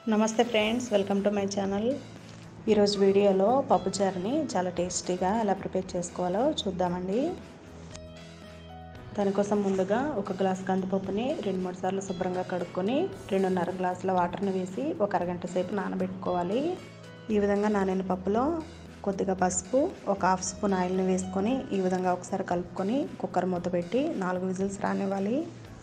నమస్తే friends welcome to my channel ఈరోజు వీడియోలో పప్పుచారుని చాలా టేస్టీగా ఎలా ప్రిపేర్ చేసుకోవాలో చూద్దామండి దానికోసం ముందుగా ఒక గ్లాస్ కందిపప్పుని రెండు మూడు సార్లు శుభ్రంగా కడుక్కొని రెండున్నర గ్లాసుల వాటర్ని వేసి ఒక అరగంట సేపు నానబెట్టుకోవాలి ఈ విధంగా నానిన పప్పులో కొద్దిగా పసుపు ఒక హాఫ్ స్పూన్ ఆయిల్ని వేసుకొని ఈ విధంగా ఒకసారి కలుపుకొని కుక్కర్ మూత పెట్టి నాలుగు విజిల్స్ రానివ్వాలి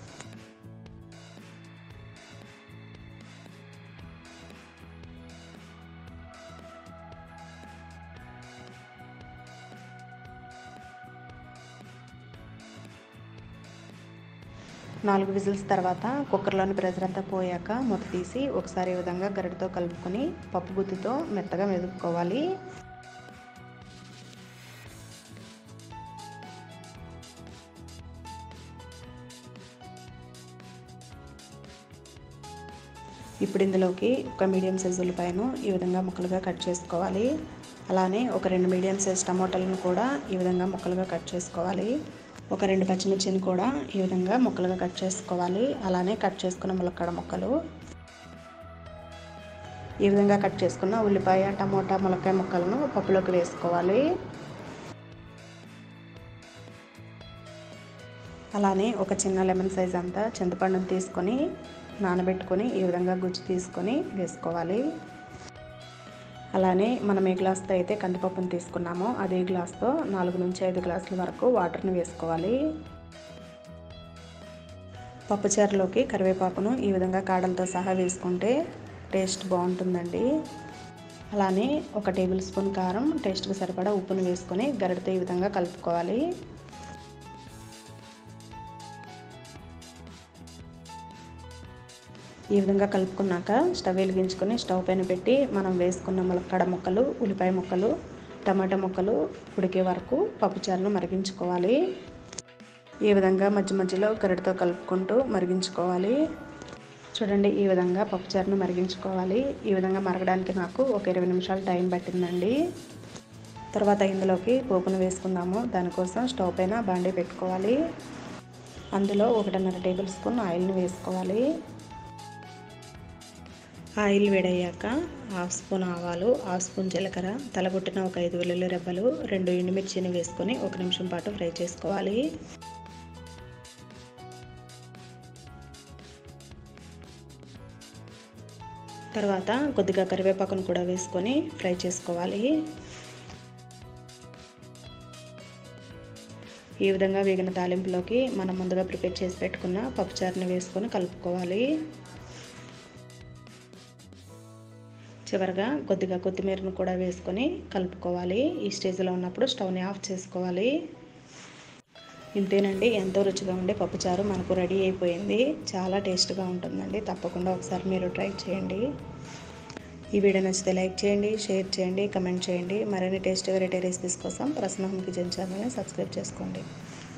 నాలుగు విజిల్స్ తర్వాత కుక్కర్లోని ప్రెజర్ అంతా పోయాక మూత తీసి ఒకసారి ఈ విధంగా గరిటతో కలుపుకొని పప్పు గుత్తితో మెత్తగా మెదుపుకోవాలి ఇప్పుడు ఇందులోకి ఒక మీడియం సైజు ఉల్లిపాయను ఈ విధంగా ముక్కలుగా కట్ చేసుకోవాలి అలానే ఒక రెండు మీడియం సైజ్ టమోటాలను కూడా ఈ విధంగా ముక్కలుగా కట్ చేసుకోవాలి ఒక రెండు పచ్చిమిర్చిని కూడా ఈ విధంగా ముక్కలుగా కట్ చేసుకోవాలి అలానే కట్ చేసుకున్న ములక్కడ ముక్కలు ఈ విధంగా కట్ చేసుకున్న ఉల్లిపాయ టమోటా ములక్కాయ ముక్కలను పప్పులోకి వేసుకోవాలి అలానే ఒక చిన్న లెమన్ సైజ్ అంతా చింతపండును తీసుకొని నానబెట్టుకొని ఈ విధంగా గుజ్జు తీసుకొని వేసుకోవాలి అలానే మనం ఏ గ్లాస్తో అయితే కందిపప్పును తీసుకున్నామో అదే గ్లాస్తో నాలుగు నుంచి ఐదు గ్లాసుల వరకు వాటర్ని వేసుకోవాలి పప్పుచారులోకి కరివేపాకును ఈ విధంగా కాడలతో సహా వేసుకుంటే టేస్ట్ బాగుంటుందండి అలానే ఒక టేబుల్ స్పూన్ కారం టేస్ట్కి సరిపడా ఉప్పును వేసుకొని గరిటతో ఈ విధంగా కలుపుకోవాలి ఈ విధంగా కలుపుకున్నాక స్టవ్ వెలిగించుకొని స్టవ్ పైన పెట్టి మనం వేసుకున్న ములక్కడ ముక్కలు ఉల్లిపాయ ముక్కలు టమాటా ముక్కలు ఉడికే వరకు పప్పుచారును మరిగించుకోవాలి ఈ విధంగా మధ్య మధ్యలో గరిటతో కలుపుకుంటూ మరిగించుకోవాలి చూడండి ఈ విధంగా పప్పుచారును మరిగించుకోవాలి ఈ విధంగా మరగడానికి నాకు ఒక ఇరవై నిమిషాలు టైం పట్టిందండి తర్వాత ఇందులోకి పోపును వేసుకుందాము దానికోసం స్టవ్ పైన బాండీ పెట్టుకోవాలి అందులో ఒకటిన్నర టేబుల్ స్పూన్ ఆయిల్ని వేసుకోవాలి ఆయిల్ వేడయ్యాక హాఫ్ స్పూన్ ఆవాలు హాఫ్ స్పూన్ జీలకర్ర తలగొట్టిన ఒక ఐదు వెల్లుల్లి రెబ్బలు రెండు ఎండుమిర్చిని వేసుకొని ఒక నిమిషం పాటు ఫ్రై చేసుకోవాలి తర్వాత కొద్దిగా కరివేపాకును కూడా వేసుకొని ఫ్రై చేసుకోవాలి ఈ విధంగా వేగిన తాలింపులోకి మనం ముందుగా ప్రిపేర్ చేసి పెట్టుకున్న పప్పుచారుని వేసుకొని కలుపుకోవాలి చివరిగా కొద్దిగా కొత్తిమీరను కూడా వేసుకొని కలుపుకోవాలి ఈ స్టేజ్లో ఉన్నప్పుడు స్టవ్ని ఆఫ్ చేసుకోవాలి ఇంతేనండి ఎంతో రుచిగా ఉండే పప్పుచారు మనకు రెడీ అయిపోయింది చాలా టేస్ట్గా ఉంటుందండి తప్పకుండా ఒకసారి మీరు ట్రై చేయండి ఈ వీడియో నచ్చితే లైక్ చేయండి షేర్ చేయండి కమెంట్ చేయండి మరిన్ని టేస్ట్ వెరైటీ రెసిపీస్ కోసం ప్రసన్న హోమ్ కిచెన్ ఛానల్ని సబ్స్క్రైబ్ చేసుకోండి